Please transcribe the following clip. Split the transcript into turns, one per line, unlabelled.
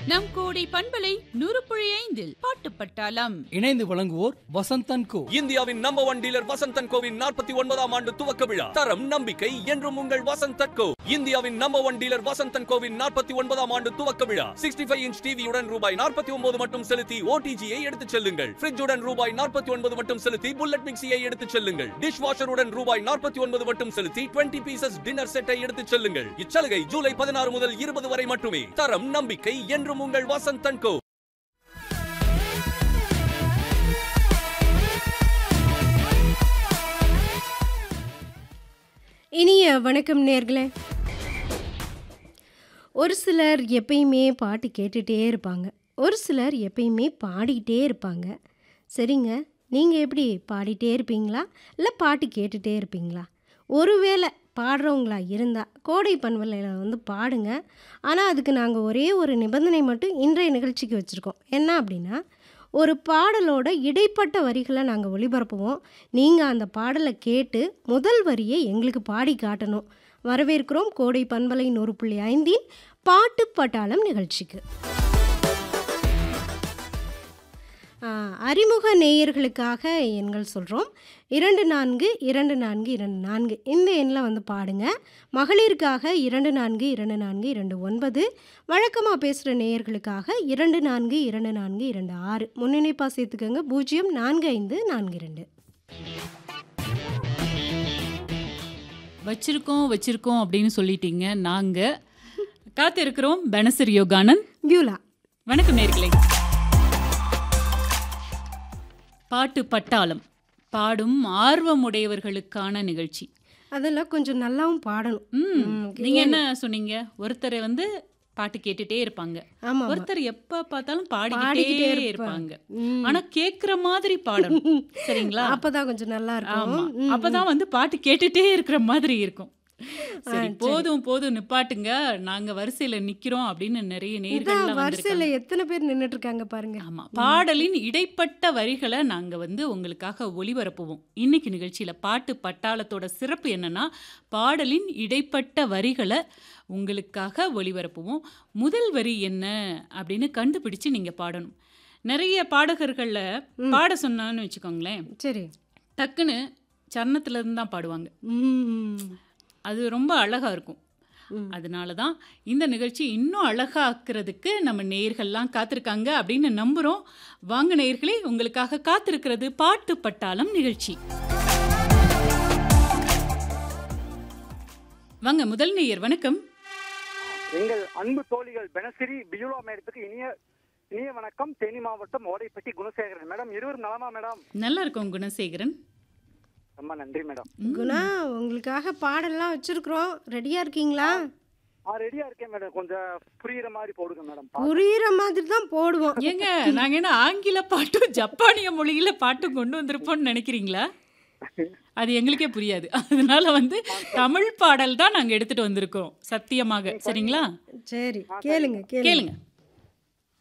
நம் கோடை பண்பலை நூறு புள்ளி ஐந்தில் பாட்டு பட்டாளம்
இணைந்து வழங்குவோர் வசந்தன் கோ
இந்தியாவின் நம்பர் ஒன் டீலர் வசந்தன் கோவின் நாற்பத்தி ஒன்பதாம் ஆண்டு துவக்க விழா தரம் நம்பிக்கை என்றும் உங்கள் வசந்தன் கோ இந்தியாவின் நம்பர் ஒன் டீலர் வசந்தன் கோவின் நாற்பத்தி ஒன்பதாம் ஆண்டு துவக்க விழா சிக்ஸ்டி ஃபைவ் இன்ச் டிவியுடன் ரூபாய் நாற்பத்தி ஒன்பது மட்டும் செலுத்தி ஓடிஜியை எடுத்துச் செல்லுங்கள் ஃபிரிட்ஜுடன் ரூபாய் நாற்பத்தி ஒன்பது மட்டும் செலுத்தி புல்லட் மிக்சியை எடுத்துச் செல்லுங்கள் டிஷ் வாஷருடன் ரூபாய் நாற்பத்தி ஒன்பது மட்டும் செலுத்தி டுவெண்ட்டி பீசஸ் டின்னர் செட்டை எடுத்துச் செல்லுங்கள் இச்சலுகை ஜூலை பதினாறு முதல் இருபது வரை மட்டுமே தரம் நம்பிக்கை என்றும் உங்கள் வசந்தன் கோ
இனிய வணக்கம் நேர்களே ஒரு சிலர் எப்பயுமே பாட்டு கேட்டுகிட்டே இருப்பாங்க ஒரு சிலர் எப்பயுமே பாடிக்கிட்டே இருப்பாங்க சரிங்க நீங்கள் எப்படி பாடிட்டே இருப்பீங்களா இல்லை பாட்டு கேட்டுகிட்டே இருப்பீங்களா ஒருவேளை பாடுறவங்களா இருந்தால் கோடை பண்பலையில் வந்து பாடுங்க ஆனால் அதுக்கு நாங்கள் ஒரே ஒரு நிபந்தனை மட்டும் இன்றைய நிகழ்ச்சிக்கு வச்சுருக்கோம் என்ன அப்படின்னா ஒரு பாடலோட இடைப்பட்ட வரிகளை நாங்கள் ஒளிபரப்புவோம் நீங்கள் அந்த பாடலை கேட்டு முதல் வரியை எங்களுக்கு பாடி காட்டணும் வரவேற்கிறோம் கோடை பண்பலை நூறு புள்ளி ஐந்தின் பாட்டு பட்டாளம் நிகழ்ச்சிக்கு ஆ, அறிமுக நேயர்களுக்காக எண்கள் சொல்கிறோம் இரண்டு நான்கு இரண்டு நான்கு இரண்டு நான்கு இந்த எண்ணில் வந்து பாடுங்க மகளிருக்காக இரண்டு நான்கு இரண்டு நான்கு இரண்டு ஒன்பது வழக்கமாக பேசுகிற நேயர்களுக்காக இரண்டு நான்கு இரண்டு நான்கு இரண்டு ஆறு முன்னிணைப்பாக சேர்த்துக்கோங்க பூஜ்ஜியம் நான்கு ஐந்து நான்கு இரண்டு
வச்சிருக்கோம் வச்சிருக்கோம் அப்படின்னு சொல்லிட்டீங்க நாங்க காத்திருக்கிறோம் பெனசர் யோகானந்த்
பியூலா
வணக்கம் நேர்களே பாட்டு பட்டாளம் பாடும் ஆர்வமுடையவர்களுக்கான நிகழ்ச்சி
அதெல்லாம் கொஞ்சம் நல்லாவும் பாடணும்
ம்
ம்,
நீங்க என்ன சொன்னீங்க ஒருத்தரை வந்து பாட்டு கேட்டுட்டே இருப்பாங்க
ஆமாம்
ஒருத்தர் எப்ப பார்த்தாலும்
பாடிக்கிட்டே
பாடிக்கிட்டே
இருப்பாங்க.
இருப்பாங்க
ம்.
ஆனா கேக்குற மாதிரி பாடணும் சரிங்களா
அப்போ தான் கொஞ்சம் நல்லா
ஆமா
இருக்கும் ம்,
அப்பதான் வந்து பாட்டு கேட்டுட்டே இருக்கிற மாதிரி இருக்கும் சரி போதும் போதும் நிப்பாட்டுங்க நாங்க வரிசையில நிக்கிறோம் அப்படின்னு நிறைய நேர்கள்
இதான் வரிசையில் எத்தனை பேர் நின்றுட்டு இருக்காங்க பாருங்க
ஆமா பாடலின் இடைப்பட்ட வரிகளை நாங்க வந்து உங்களுக்காக ஒளிபரப்புவோம் இன்னைக்கு நிகழ்ச்சியில பாட்டு பட்டாளத்தோட சிறப்பு என்னன்னா பாடலின் இடைப்பட்ட வரிகளை உங்களுக்காக ஒளிபரப்புவோம் முதல் வரி என்ன அப்படின்னு கண்டுபிடிச்சு நீங்க பாடணும் நிறைய பாடகர்கள்ல பாட சொன்னான்னு வச்சுக்கோங்களேன்
சரி
டக்குன்னு சரணத்துல இருந்து தான் பாடுவாங்க
ம்
அது ரொம்ப அழகா இருக்கும்
ம்.
அதனால தான் இந்த நிகழ்ச்சி இன்னும் அழகா ஆக்குறதுக்கு நம்ம நேயர்கள்லாம் காத்திருக்காங்க அப்படின்னு நம்புறோம் வாங்க நேயர்களே உங்களுக்காக காத்திருக்கிறது பாட்டு பட்டாளம் நிகழ்ச்சி வாங்க முதல் நேயர் வணக்கம்
எங்கள் அன்பு தோழிகள் பெனசிரி பியூலா மேடத்துக்கு இனிய இனிய வணக்கம் தேனி மாவட்டம் ஓடைப்பட்டி குணசேகரன் மேடம் இருவரும் நலமா மேடம்
நல்லா இருக்கும் குணசேகரன்
ரொம்ப நன்றி மேடம்
குணா உங்களுக்காக பாடல்லாம் வச்சிருக்கிறோம் ரெடியா இருக்கீங்களா
ஆ ரெடியா இருக்கேன் மேடம் கொஞ்சம் புரியுற மாதிரி போடுங்க மேடம்
புரியுற மாதிரி தான் போடுவோம்
ஏங்க நாங்க என்ன ஆங்கில பாட்டும் ஜப்பானிய மொழியில பாட்டும் கொண்டு வந்திருப்போம்னு நினைக்கிறீங்களா அது எங்களுக்கே புரியாது அதனால வந்து தமிழ் பாடல் தான் நாங்க எடுத்துட்டு வந்திருக்கோம் சத்தியமாக சரிங்களா
சரி கேளுங்க கேளுங்க
கேளுங்க